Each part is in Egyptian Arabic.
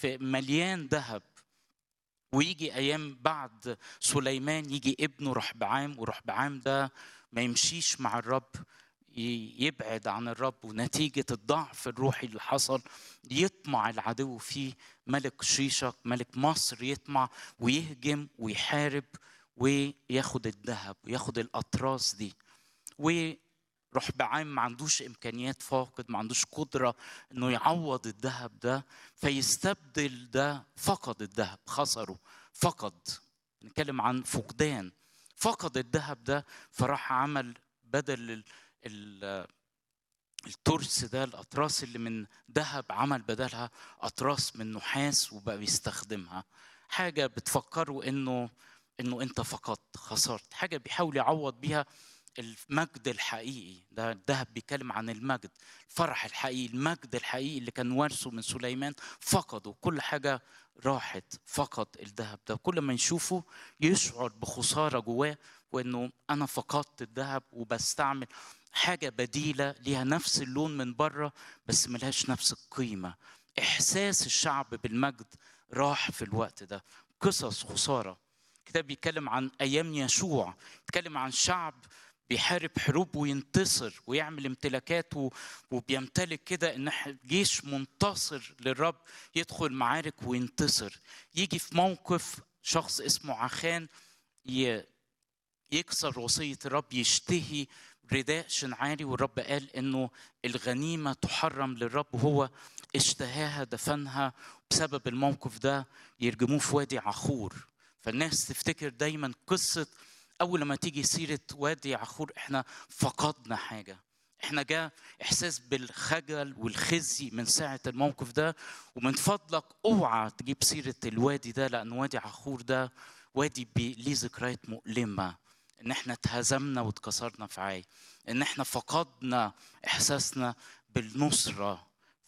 في مليان ذهب ويجي ايام بعد سليمان يجي ابنه رحبعام ورحبعام ده ما يمشيش مع الرب يبعد عن الرب ونتيجة الضعف الروحي اللي حصل يطمع العدو فيه ملك شيشك ملك مصر يطمع ويهجم ويحارب وياخد الذهب وياخد الأطراس دي ورحبعام ما عندوش إمكانيات فاقد ما عندوش قدرة إنه يعوض الذهب ده فيستبدل ده فقد الذهب خسره فقد نتكلم عن فقدان فقد الذهب ده فراح عمل بدل الترس ده الاطراس اللي من ذهب عمل بدلها اطراس من نحاس وبقى بيستخدمها حاجه بتفكروا انه انه انت فقدت خسرت حاجه بيحاول يعوض بيها المجد الحقيقي ده الذهب بيتكلم عن المجد الفرح الحقيقي المجد الحقيقي اللي كان وارثه من سليمان فقده كل حاجه راحت فقد الذهب ده كل ما يشوفه يشعر بخساره جواه وانه انا فقدت الذهب وبستعمل حاجه بديله ليها نفس اللون من بره بس ملهاش نفس القيمه احساس الشعب بالمجد راح في الوقت ده قصص خساره الكتاب بيتكلم عن ايام يشوع بيتكلم عن شعب بيحارب حروب وينتصر ويعمل امتلاكات وبيمتلك كده ان جيش منتصر للرب يدخل معارك وينتصر يجي في موقف شخص اسمه عخان يكسر وصيه الرب يشتهي رداء شنعاري والرب قال انه الغنيمه تحرم للرب وهو اشتهاها دفنها بسبب الموقف ده يرجموه في وادي عخور فالناس تفتكر دايما قصه اول لما تيجي سيره وادي عخور احنا فقدنا حاجه احنا جاء احساس بالخجل والخزي من ساعه الموقف ده ومن فضلك اوعى تجيب سيره الوادي ده لان وادي عخور ده وادي ليه ذكريات مؤلمه ان احنا اتهزمنا واتكسرنا في عاي ان احنا فقدنا احساسنا بالنصره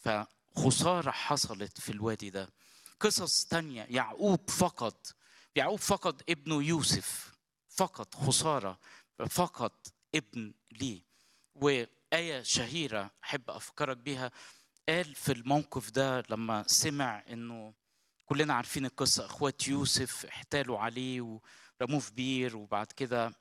فخساره حصلت في الوادي ده قصص تانية يعقوب فقد يعقوب فقد ابنه يوسف فقد خساره فقد ابن ليه وآية شهيرة أحب أفكرك بيها قال في الموقف ده لما سمع إنه كلنا عارفين القصة إخوات يوسف احتالوا عليه ورموه في بير وبعد كده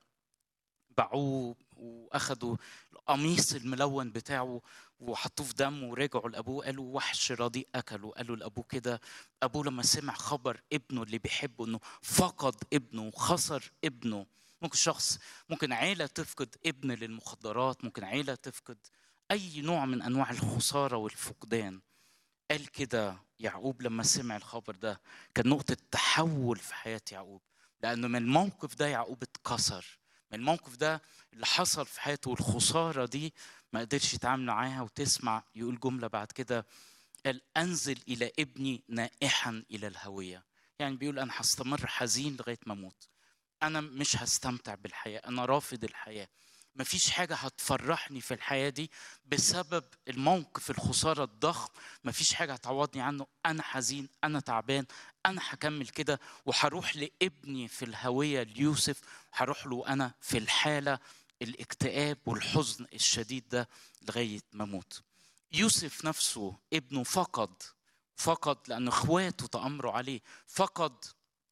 باعوه واخدوا القميص الملون بتاعه وحطوه في دم ورجعوا لابوه قالوا وحش رديء اكله قالوا لابوه كده ابوه لما سمع خبر ابنه اللي بيحبه انه فقد ابنه وخسر ابنه ممكن شخص ممكن عيله تفقد ابن للمخدرات ممكن عيله تفقد اي نوع من انواع الخساره والفقدان قال كده يعقوب لما سمع الخبر ده كان نقطه تحول في حياه يعقوب لانه من الموقف ده يعقوب اتكسر من الموقف ده اللي حصل في حياته والخسارة دي ما قدرش يتعامل معاها وتسمع يقول جملة بعد كده قال أنزل إلى ابني نائحا إلى الهوية يعني بيقول أنا هستمر حزين لغاية ما أموت أنا مش هستمتع بالحياة أنا رافض الحياة مفيش حاجة هتفرحني في الحياة دي بسبب الموقف الخسارة الضخم مفيش حاجة هتعوضني عنه أنا حزين أنا تعبان أنا هكمل كده وهروح لابني في الهوية ليوسف هروح له أنا في الحالة الاكتئاب والحزن الشديد ده لغاية ما أموت يوسف نفسه ابنه فقد فقد لأن إخواته تأمروا عليه فقد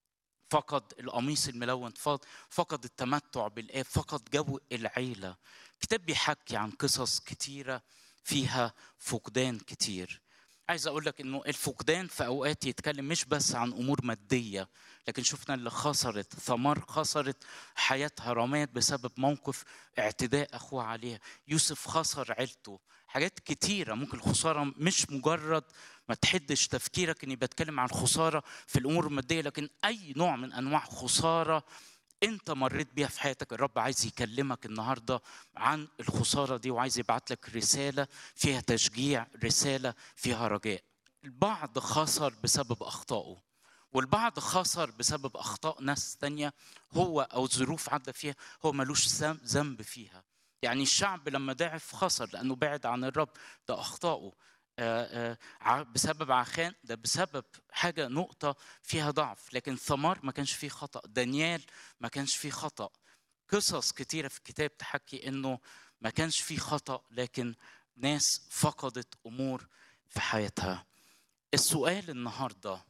فقد القميص الملون فقد التمتع بالآب فقد جو العيلة الكتاب بيحكي عن قصص كتيرة فيها فقدان كتير عايز اقول لك انه الفقدان في اوقات يتكلم مش بس عن امور ماديه لكن شفنا اللي خسرت ثمار خسرت حياتها رمات بسبب موقف اعتداء اخوها عليها يوسف خسر عيلته حاجات كتيرة ممكن الخسارة مش مجرد ما تحدش تفكيرك اني بتكلم عن خسارة في الامور المادية لكن اي نوع من انواع خسارة انت مريت بيها في حياتك الرب عايز يكلمك النهارده عن الخساره دي وعايز يبعت لك رساله فيها تشجيع رساله فيها رجاء البعض خسر بسبب اخطائه والبعض خسر بسبب اخطاء ناس تانية هو او ظروف عدى فيها هو ملوش ذنب فيها يعني الشعب لما ضعف خسر لانه بعد عن الرب ده اخطائه بسبب عخان ده بسبب حاجة نقطة فيها ضعف لكن ثمار ما كانش فيه خطأ دانيال ما كانش فيه خطأ قصص كتيرة في الكتاب تحكي انه ما كانش فيه خطأ لكن ناس فقدت امور في حياتها السؤال النهارده